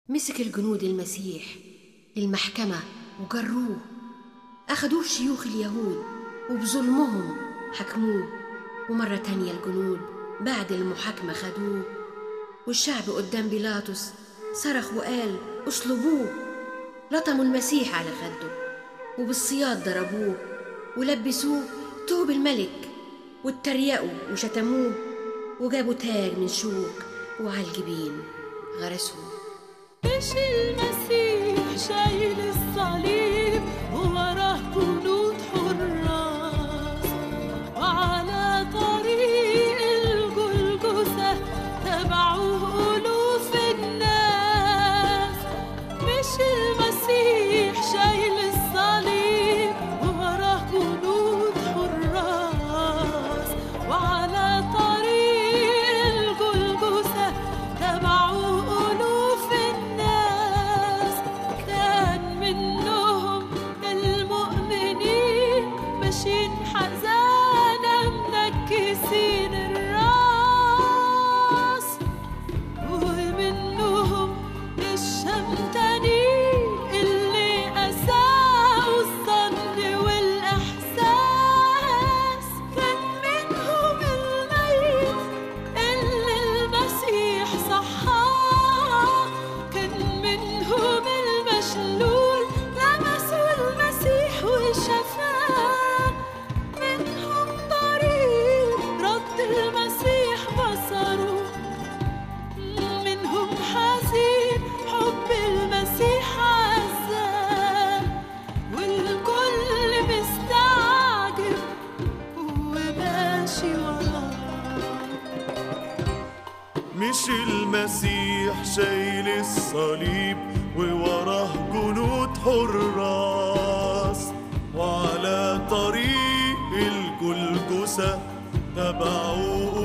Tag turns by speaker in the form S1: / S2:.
S1: مسك الجنود المسيح للمحكمة وجروه أخدوه شيوخ اليهود وبظلمهم حكموه ومرة تانية الجنود بعد المحاكمة خدوه والشعب قدام بيلاطس صرخ وقال اصلبوه لطموا المسيح على خده وبالصياد ضربوه ولبسوه توب الملك واتريقوا وشتموه وجابوا تاج من شوك وعلى الجبين غرسوه
S2: مش المسيح شايل الصليب ووراه جنود حراس وعلى طريق الجلجثة تبعوه ألوف الناس مش المسيح شايل الصليب ووراه جنود حراس وعلى طريق الجلجثة تبعوه ألوف الناس كان منهم المؤمنين ماشيين حزانة منكسين الراس ومنهم الشمتانين اللي أساءوا الظن والإحساس كان منهم الميت اللي المسيح صحاه كان منهم المشلول لمسوا المسيح وشفاه منهم طريق رد المسيح بصره منهم حزين حب المسيح عزاه والكل مستعجب وماشي وراه
S3: مش المسيح شايل الصليب ووراه جنود حراس وعلى طريق الجلجسة تبعوه